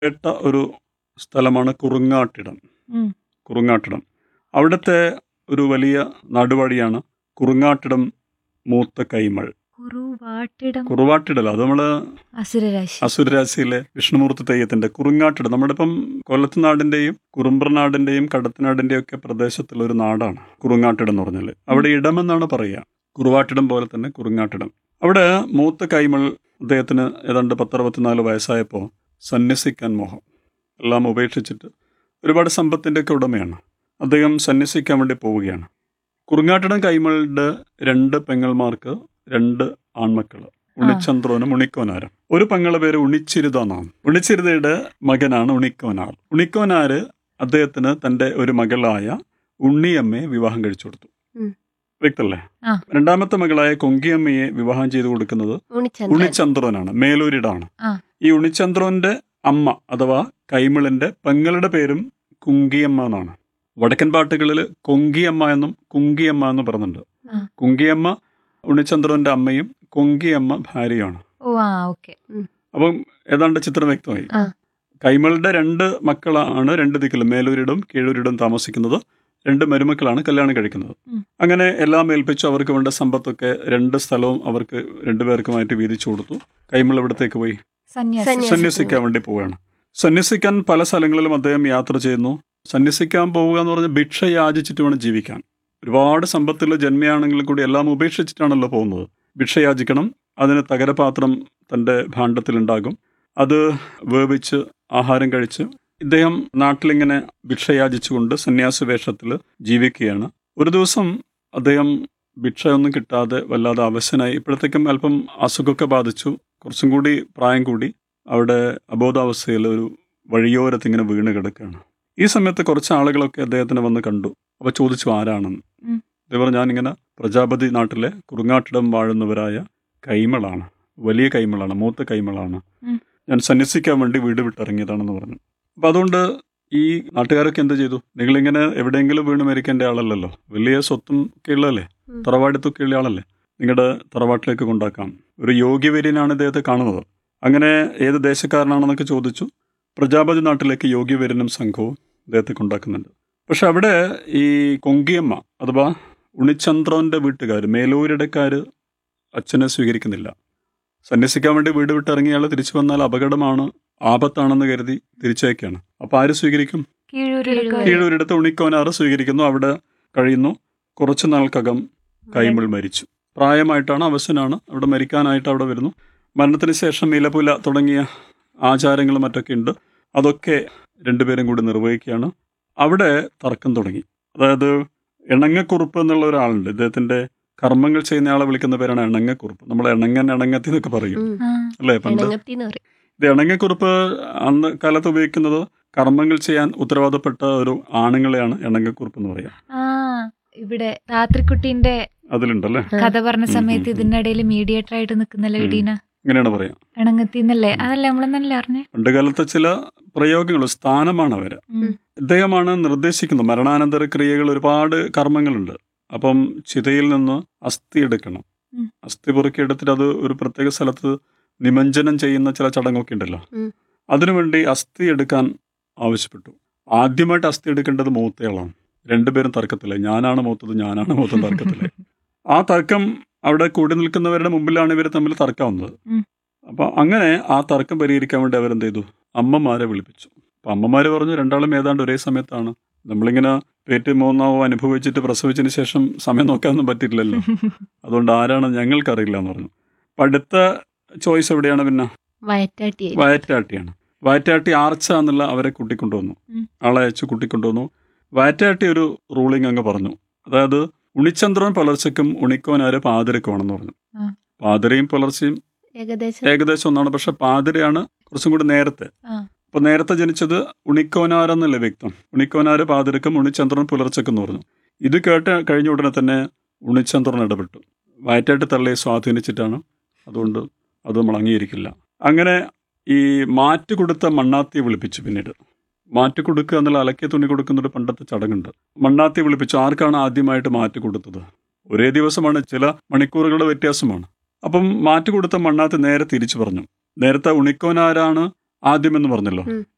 കേട്ട ഒരു സ്ഥലമാണ് കുറുങ്ങാട്ടിടം ഉം. കുറുങ്ങാട്ടിടം അവിടുത്തെ ഒരു വലിയ നാടുവാടിയാണ് കുറുങ്ങാട്ടിടം മൂത്ത കൈമൾ കുറുവാട്ടിടം കുറുവാട്ടിടല അത് നമ്മള് അസുരരാശി അസുരരാശിയിലെ വിഷ്ണുമൂർത്തി തെയ്യത്തിന്റെ കുറുങ്ങാട്ടിടം നമ്മുടെ ഇപ്പം കൊല്ലത്ത് നാടിന്റെയും കുറുമ്പ്രനാടിന്റെയും കടത്തനാടിന്റെയും ഒക്കെ പ്രദേശത്തുള്ള ഒരു നാടാണ് കുറുങ്ങാട്ടിടം എന്ന് പറഞ്ഞാൽ അവിടെ ഇടമെന്നാണ് പറയുക കുറുവാട്ടിടം പോലെ തന്നെ കുറുങ്ങാട്ടിടം അവിടെ മൂത്ത കൈമൾ അദ്ദേഹത്തിന് ഏതാണ്ട് പത്തറുപത്തിനാല് വയസ്സായപ്പോൾ സന്യസിക്കാൻ മോഹം എല്ലാം ഉപേക്ഷിച്ചിട്ട് ഒരുപാട് സമ്പത്തിൻ്റെ ഒക്കെ ഉടമയാണ് അദ്ദേഹം സന്യസിക്കാൻ വേണ്ടി പോവുകയാണ് കുറുങ്ങാട്ടിടം കൈമളുടെ രണ്ട് പെങ്ങൾമാർക്ക് രണ്ട് ആൺമക്കൾ ഉണിച്ചന്ദ്രനും ഉണിക്കോനാരും ഒരു പെങ്ങളുടെ പേര് ഉണിച്ചിരുത എന്നാണ് ഉണിച്ചിരുതയുടെ മകനാണ് ഉണിക്കോനാർ ഉണിക്കോനാര് അദ്ദേഹത്തിന് തന്റെ ഒരു മകളായ ഉണ്ണിയമ്മയെ വിവാഹം കഴിച്ചു കൊടുത്തു ഉം. വ്യക്തല്ലേ ആ. രണ്ടാമത്തെ മകളായ കൊങ്കിയമ്മയെ വിവാഹം ചെയ്തു കൊടുക്കുന്നത് ഉണിച്ചന്ദ്രൻ ഉണിച്ചന്ദ്രനാണ് മേലൂരിടാണ് ആ. ഈ ഉണിച്ചന്ദ്രന്റെ അമ്മ അഥവാ കൈമിളിന്റെ പെങ്ങളുടെ പേരും കുങ്കിയമ്മ എന്നാണ് വടക്കൻ പാട്ടുകളിൽ കൊങ്കിയമ്മ എന്നും കുങ്കിയമ്മ എന്നും പറയുന്നുണ്ട് ആ. കുങ്കിയമ്മ ഉണിച്ചന്ദ്രന്റെ അമ്മയും കൊങ്കിയമ്മ ഭാര്യയാണ് ഓ ആ ഓക്കെ അപ്പം ഏതാണ്ട് ചിത്രം വ്യക്തമായി ആ. കൈമളുടെ രണ്ട് മക്കളാണ് രണ്ട് ദിക്കിലും മേലൂരിടും കീഴൂരിടും താമസിക്കുന്നത് രണ്ട് മരുമക്കളാണ് കല്യാണം കഴിക്കുന്നത് ഉം. അങ്ങനെ എല്ലാം ഏൽപ്പിച്ചു അവർക്ക് വേണ്ട സമ്പത്തൊക്കെ രണ്ട് സ്ഥലവും അവർക്ക് രണ്ടുപേർക്കുമായിട്ട് വീതിച്ചു കൊടുത്തു കൈമൾ എവിടത്തേക്ക് പോയി സന്യാസി സന്യാസി. സന്യസിക്കാൻ വേണ്ടി പോവുകയാണ് സന്യസിക്കാൻ പല സ്ഥലങ്ങളിലും അദ്ദേഹം യാത്ര ചെയ്യുന്നു സന്യസിക്കാൻ പോവുക എന്ന് പറഞ്ഞാൽ ഭിക്ഷ യാചിച്ചിട്ട് വേണം ജീവിക്കാൻ ഒരുപാട് സമ്പത്തുള്ള ജന്മയാണെങ്കിലും കൂടി എല്ലാം ഉപേക്ഷിച്ചിട്ടാണല്ലോ പോകുന്നത് ഭിക്ഷ യാചിക്കണം അതിന് തകരപാത്രം തൻ്റെ ഭാണ്ഡത്തിലുണ്ടാകും അത് വേവിച്ച് ആഹാരം കഴിച്ച് ഇദ്ദേഹം നാട്ടിലിങ്ങനെ ഭിക്ഷ യാചിച്ചുകൊണ്ട് സന്യാസ വേഷത്തിൽ ജീവിക്കുകയാണ് ഒരു ദിവസം അദ്ദേഹം ഭിക്ഷയൊന്നും കിട്ടാതെ വല്ലാതെ അവശനായി ഇപ്പോഴത്തേക്കും അല്പം അസുഖമൊക്കെ ബാധിച്ചു കുറച്ചും കൂടി പ്രായം കൂടി അവിടെ അബോധാവസ്ഥയിൽ ഒരു വഴിയോരത്ത് ഇങ്ങനെ വീണ് കിടക്കുകയാണ് ഈ സമയത്ത് കുറച്ച് ആളുകളൊക്കെ അദ്ദേഹത്തിനെ വന്ന് കണ്ടു അപ്പോൾ ചോദിച്ചു ആരാണെന്ന് ഉം. ഇവർ ഞാനിങ്ങനെ പ്രജാപതി നാട്ടിലെ കുറുങ്ങാട്ടിടം വാഴുന്നവരായ കൈമളാണ് വലിയ കൈമളാണ് മൂത്ത കൈമളാണ് ഉം. ഞാൻ സന്യസിക്കാൻ വേണ്ടി വീട് വിട്ടിറങ്ങിയതാണെന്ന് പറഞ്ഞു അപ്പം അതുകൊണ്ട് ഈ നാട്ടുകാരൊക്കെ എന്ത് ചെയ്തു നിങ്ങളിങ്ങനെ എവിടെയെങ്കിലും വീണ് മരിക്കേണ്ട ആളല്ലല്ലോ വലിയ സ്വത്തും ഒക്കെ ഉള്ളതല്ലേ ഉം. തറവാടിത്തൊക്കെ ഉള്ള ആളല്ലേ നിങ്ങളുടെ തറവാട്ടിലേക്ക് കൊണ്ടാക്കാം ഒരു യോഗ്യവര്യനാണ് ഇദ്ദേഹത്തെ കാണുന്നത് അങ്ങനെ ഏത് ദേശക്കാരനാണെന്നൊക്കെ ചോദിച്ചു പ്രജാപതി നാട്ടിലേക്ക് യോഗ്യവര്യനും സംഘവും ഇദ്ദേഹത്തെ കൊണ്ടാക്കുന്നുണ്ട് പക്ഷെ അവിടെ ഈ കൊങ്കിയമ്മ അഥവാ ഉണിചന്ദ്രന്റെ വീട്ടുകാർ മേലൂരിടക്കാർ അച്ഛനെ സ്വീകരിക്കുന്നില്ല സന്യസിക്കാൻ വേണ്ടി വീട് വിട്ടിറങ്ങിയ ആൾ തിരിച്ചു വന്നാൽ അപകടമാണ് ആപത്താണെന്ന് കരുതി തിരിച്ചയക്കാണ് അപ്പോൾ ആര് സ്വീകരിക്കും കീഴൂരിലൊക്കെ കീഴൂരിടത്ത് ഉണിക്കോനാറ് സ്വീകരിക്കുന്നു അവിടെ കഴിയുന്നു കുറച്ചു നാൾക്കകം കൈമൾ മരിച്ചു പ്രായമായിട്ടാണ് അവശനാണ് അവിടെ മരിക്കാനായിട്ട് അവിടെ വരുന്നു മരണത്തിന് ശേഷം ഇലപുല തുടങ്ങിയ ആചാരങ്ങളും മറ്റൊക്കെ ഉണ്ട് അതൊക്കെ രണ്ടുപേരും കൂടി നിർവഹിക്കുകയാണ് അവിടെ തർക്കം തുടങ്ങി അതായത് എണങ്ങക്കുറുപ്പ് എന്നുള്ള ഒരാളുണ്ട് ഇദ്ദേഹത്തിന്റെ കർമ്മങ്ങൾ ചെയ്യുന്ന ആളെ വിളിക്കുന്ന പേരാണ് എണങ്ങക്കുറുപ്പ് നമ്മൾ എണങ്ങൻ എണങ്ങത്തി എന്നൊക്കെ പറയും ഉം. ആ, അല്ലേ പണ്ട് എണങ്ങത്തി എന്ന് പറയും ഇത് എണങ്ങക്കുറുപ്പ് അന്ന് കാലത്ത് ഉപയോഗിക്കുന്നത് കർമ്മങ്ങൾ ചെയ്യാൻ ഉത്തരവാദപ്പെട്ട ഒരു ആണുങ്ങളെയാണ് എണങ്ങക്കുറുപ്പ് എന്ന് പറയാം ആ ഇവിടെ രാത്രിക്കുട്ടീന്റെ അതിലുണ്ടല്ലേ കഥ പറഞ്ഞ ഉം, സമയത്ത് ഉം, ഉം. ഇതിന്റെ ഇടയിൽ മീഡിയേറ്റർ ആയിട്ട് നിൽക്കുന്നല്ലേ ഉം. ഇടീന ഇങ്ങനെയാണ് പറയാം ഇണങ്ങത്തിന്നല്ലേ അതല്ലേ നമ്മളെന്നല്ലേ അറിഞ്ഞേ പണ്ട് കാലത്തെ ചില പ്രയോഗങ്ങൾ സ്ഥാനമാണ് അവര് ഉം. ഇദ്ദേഹമാണ് നിർദ്ദേശിക്കുന്നത് മരണാനന്തര ക്രിയകൾ ഒരുപാട് കർമ്മങ്ങളുണ്ട് അപ്പം ചിതയിൽ നിന്ന് അസ്ഥി എടുക്കണം ഉം. അസ്ഥി പൊറുക്കിയെടുത്തിട്ട് അത് ഒരു പ്രത്യേക സ്ഥലത്ത് നിമഞ്ജനം ചെയ്യുന്ന ചില ചടങ്ങൊക്കെ ഉണ്ടല്ലോ ഉം. അതിനുവേണ്ടി അസ്ഥി എടുക്കാൻ ആവശ്യപ്പെട്ടു ആദ്യമായിട്ട് അസ്ഥി എടുക്കേണ്ടത് മൂത്തയാളാണ് രണ്ടുപേരും തർക്കത്തില്ല ഞാനാണ് മൂത്തത് ഞാനാണ് മൂത്തത് തർക്കത്തില്ല ആ തർക്കം അവിടെ കൂടി നിൽക്കുന്നവരുടെ മുമ്പിലാണ് ഇവർ തമ്മിൽ തർക്കം വന്നത് ഉം. അപ്പൊ അങ്ങനെ ആ തർക്കം പരിഹരിക്കാൻ വേണ്ടി അവരെന്ത് ചെയ്തു അമ്മമാരെ വിളിപ്പിച്ചു അപ്പൊ അമ്മമാര് പറഞ്ഞു രണ്ടാളും ഏതാണ്ട് ഒരേ സമയത്താണ് നമ്മളിങ്ങനെ പേറ്റ് മൂന്നാവോ അനുഭവിച്ചിട്ട് പ്രസവിച്ചതിന് ശേഷം സമയം നോക്കാനൊന്നും പറ്റില്ലല്ലോ അതുകൊണ്ട് ആരാണ് ഞങ്ങൾക്കറിയില്ല എന്ന് പറഞ്ഞു അപ്പൊ അടുത്ത ചോയ്സ് എവിടെയാണ് പിന്നെ വയറ്റാട്ടി വയറ്റാട്ടിയാണ് വയറ്റാട്ടി ആർച്ച എന്നുള്ള അവരെ കൂട്ടിക്കൊണ്ടുവന്നു ഉം. ആളെ അയച്ചു കൂട്ടിക്കൊണ്ടുവന്നു വയറ്റാട്ടി ഒരു റൂളിംഗ് അങ്ങ് പറഞ്ഞു അതായത് ഉണിച്ചന്ദ്രൻ പുലർച്ചയ്ക്കും ഉണിക്കോനാര് പാതിരക്കുമാണെന്ന് പറഞ്ഞു ആ. പാതിരയും പുലർച്ചയും ഏകദേശം ഏകദേശം ഒന്നാണ് പക്ഷെ പാതിരയാണ് കുറച്ചും കൂടി നേരത്തെ ആ. അപ്പൊ നേരത്തെ ജനിച്ചത് ഉണിക്കോനാരെന്നല്ലേ വ്യക്തം ഉണിക്കോനാര് പാതിരക്കും ഉണിച്ചന്ദ്രൻ പുലർച്ചയ്ക്കും എന്ന് പറഞ്ഞു ഇത് കേട്ട് കഴിഞ്ഞ ഉടനെ തന്നെ ഉണിച്ചന്ദ്രൻ ഇടപെട്ടു വയറ്റായിട്ട് തള്ളിയെ സ്വാധീനിച്ചിട്ടാണ് അതുകൊണ്ട് അത് നമ്മൾ അംഗീകരിക്കില്ല അങ്ങനെ ഈ മാറ്റ് കൊടുത്ത മണ്ണാത്തിയെ വിളിപ്പിച്ചു പിന്നീട് മാറ്റ് കൊടുക്കുക എന്നുള്ള അലക്കിയ തുണി കൊടുക്കുന്ന ഒരു പണ്ടത്തെ ചടങ്ങുണ്ട് മണ്ണാത്തി വിളിപ്പിച്ചു ആർക്കാണ് ആദ്യമായിട്ട് മാറ്റ് കൊടുത്തത് ഒരേ ദിവസമാണ് ചില മണിക്കൂറുകളുടെ വ്യത്യാസമാണ് അപ്പം മാറ്റ് കൊടുത്ത മണ്ണാത്തി നേരെ തിരിച്ചു പറഞ്ഞു നേരത്തെ ഉണിക്കോനാരാണ് ആദ്യമെന്ന് പറഞ്ഞല്ലോ ഉം.